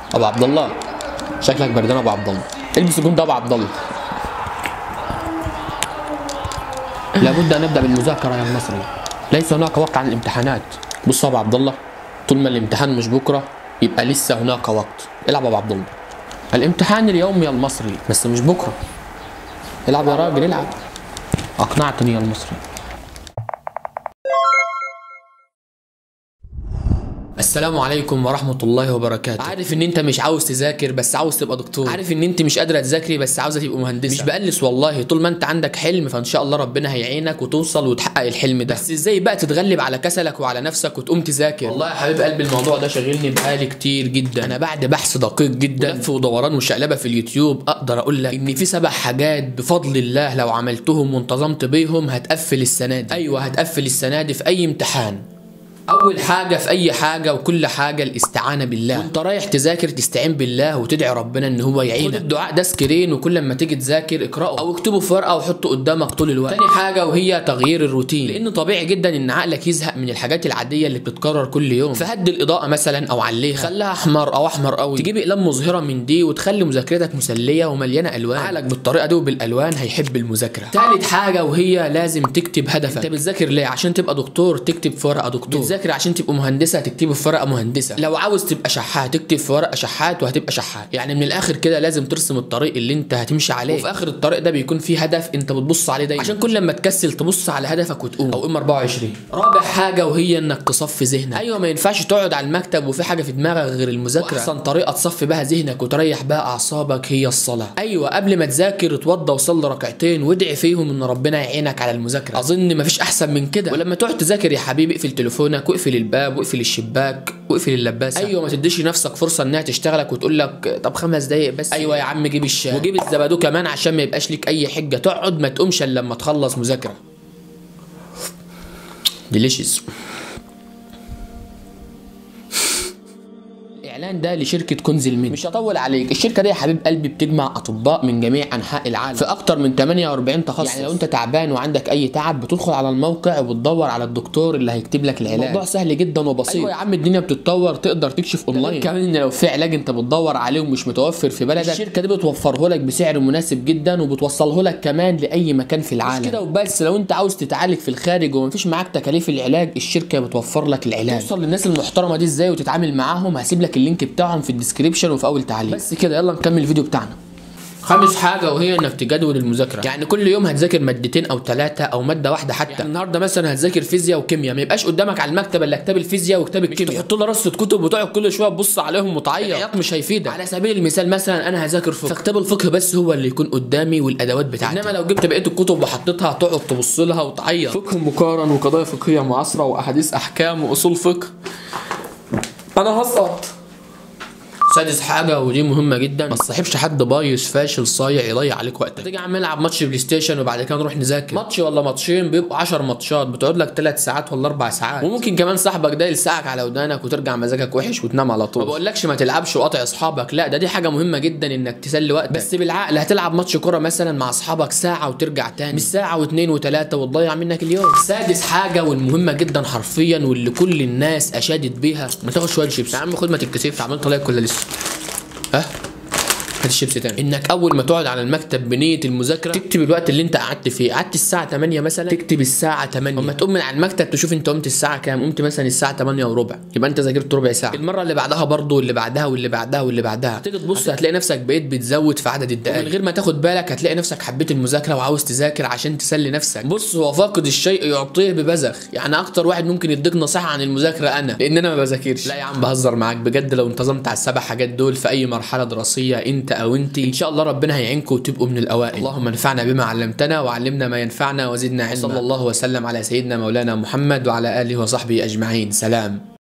ابو عبد الله شكلك بردان ابو عبد الله البس الجون ده ابو عبد الله لابد ان نبدا بالمذاكره يا المصري ليس هناك وقت عن الامتحانات بص يا ابو عبد الله طول ما الامتحان مش بكره يبقى لسه هناك وقت العب يا ابو عبد الله الامتحان اليوم يا المصري بس مش بكره العب يا راجل العب اقنعتني يا المصري السلام عليكم ورحمة الله وبركاته عارف ان انت مش عاوز تذاكر بس عاوز تبقى دكتور عارف ان انت مش قادرة تذاكري بس عاوزة تبقى مهندسة مش بقلس والله طول ما انت عندك حلم فان شاء الله ربنا هيعينك وتوصل وتحقق الحلم ده بس ازاي بقى تتغلب على كسلك وعلى نفسك وتقوم تذاكر والله يا حبيب قلبي الموضوع ده شاغلني بقالي كتير جدا انا بعد بحث دقيق جدا لف ودوران وشقلبة في اليوتيوب اقدر اقول لك ان في سبع حاجات بفضل الله لو عملتهم وانتظمت بيهم هتقفل السنة دي ايوه هتقفل السنة دي في اي امتحان اول حاجه في اي حاجه وكل حاجه الاستعانه بالله وانت رايح تذاكر تستعين بالله وتدعي ربنا ان هو يعينك خد الدعاء ده سكرين وكل لما تيجي تذاكر اقراه او اكتبه في ورقه وحطه قدامك طول الوقت تاني حاجه وهي تغيير الروتين لان طبيعي جدا ان عقلك يزهق من الحاجات العاديه اللي بتتكرر كل يوم فهدي الاضاءه مثلا او عليها خليها احمر او احمر قوي تجيب اقلام مظهره من دي وتخلي مذاكرتك مسليه ومليانه الوان عقلك بالطريقه دي وبالالوان هيحب المذاكره تالت حاجه وهي لازم تكتب هدفك انت بتذاكر ليه عشان تبقى دكتور تكتب في ورقه دكتور بتذاكر عشان تبقى مهندسه تكتبه في ورقه مهندسه لو عاوز تبقى شحات تكتب في ورقه شحات وهتبقى شحات يعني من الاخر كده لازم ترسم الطريق اللي انت هتمشي عليه وفي اخر الطريق ده بيكون فيه هدف انت بتبص عليه دايما عشان كل لما تكسل تبص على هدفك وتقوم او ام 24 رابع حاجه وهي انك تصفي ذهنك ايوه ما ينفعش تقعد على المكتب وفي حاجه في دماغك غير المذاكره احسن طريقه تصفي بها ذهنك وتريح بها اعصابك هي الصلاه ايوه قبل ما تذاكر اتوضى وصلي ركعتين وادعي فيهم ان ربنا يعينك على المذاكره اظن مفيش احسن من كده ولما تقعد تذاكر يا حبيبي اقفل تليفونك واقفل الباب واقفل الشباك واقفل اللباسه ايوه ما تديش نفسك فرصه انها تشتغلك وتقول لك طب خمس دقايق بس ايوه يا عم جيب الشاي وجيب الزبادو كمان عشان ما يبقاش ليك اي حجه تقعد ما تقومش الا لما تخلص مذاكره ديليشيس الاعلان ده لشركه كنز المنيا مش هطول عليك الشركه دي يا حبيب قلبي بتجمع اطباء من جميع انحاء العالم في اكتر من 48 تخصص يعني لو انت تعبان وعندك اي تعب بتدخل على الموقع وبتدور على الدكتور اللي هيكتب لك العلاج الموضوع سهل جدا وبسيط ايوه يا عم الدنيا بتتطور تقدر تكشف اونلاين كمان ان لو في علاج انت بتدور عليه ومش متوفر في بلدك الشركه دي بتوفره لك بسعر مناسب جدا وبتوصله لك كمان لاي مكان في العالم مش كده وبس لو انت عاوز تتعالج في الخارج ومفيش معاك تكاليف العلاج الشركه بتوفر لك العلاج توصل للناس المحترمه دي ازاي وتتعامل معاهم هسيب لك اللينك بتاعهم في الديسكريبشن وفي اول تعليق بس كده يلا نكمل الفيديو بتاعنا خامس حاجة وهي انك تجدول المذاكرة، يعني كل يوم هتذاكر مادتين او ثلاثة او مادة واحدة حتى، يعني النهاردة مثلا هتذاكر فيزياء وكيمياء، ما يبقاش قدامك على المكتب الا كتاب الفيزياء وكتاب الكيمياء، تحط له رصة كتب وتقعد كل شوية تبص عليهم وتعيط، العياط مش هيفيدك، على سبيل المثال مثلا انا هذاكر فقه، فكتاب الفقه بس هو اللي يكون قدامي والادوات بتاعتي، انما لو جبت بقية الكتب وحطيتها هتقعد تبص لها وتعيط، فقه مقارن وقضايا فقهية معاصرة واحاديث احكام واصول فقه. انا هسقط. سادس حاجه ودي مهمه جدا ما تصاحبش حد بايظ فاشل صايع يضيع عليك وقتك تيجي عم نلعب ماتش بلاي ستيشن وبعد كده نروح نذاكر ماتش ولا ماتشين بيبقوا 10 ماتشات بتقعد لك 3 ساعات ولا 4 ساعات وممكن كمان صاحبك ده يلسعك على ودانك وترجع مزاجك وحش وتنام على طول ما بقولكش ما تلعبش وقاطع اصحابك لا ده دي حاجه مهمه جدا انك تسلي وقتك بس بالعقل هتلعب ماتش كوره مثلا مع اصحابك ساعه وترجع تاني مش ساعه واثنين وثلاثه وتضيع منك اليوم سادس حاجه والمهمه جدا حرفيا واللي كل الناس اشادت بيها ما تاخد شويه شيبس يا عم خد ما تتكسفش عملت لايك ولا لسه ها هات الشيبس تاني انك اول ما تقعد على المكتب بنيه المذاكره تكتب الوقت اللي انت قعدت فيه قعدت الساعه 8 مثلا تكتب الساعه 8 اما تقوم من على المكتب تشوف انت قمت الساعه كام قمت مثلا الساعه 8 وربع يبقى انت ذاكرت ربع ساعه المره اللي بعدها برضه واللي بعدها واللي بعدها واللي بعدها تيجي تبص هتلاقي نفسك بقيت بتزود في عدد الدقائق من غير ما تاخد بالك هتلاقي نفسك حبيت المذاكره وعاوز تذاكر عشان تسلي نفسك بص هو فاقد الشيء يعطيه ببذخ يعني اكتر واحد ممكن يديك نصيحه عن المذاكره انا لان انا ما بذاكرش لا يا عم بهزر معاك بجد لو انتظمت على السبع حاجات دول في اي مرحله دراسيه انت او انت ان شاء الله ربنا هيعينكم وتبقوا من الاوائل اللهم انفعنا بما علمتنا وعلمنا ما ينفعنا وزدنا علما صلى الله وسلم على سيدنا مولانا محمد وعلى اله وصحبه اجمعين سلام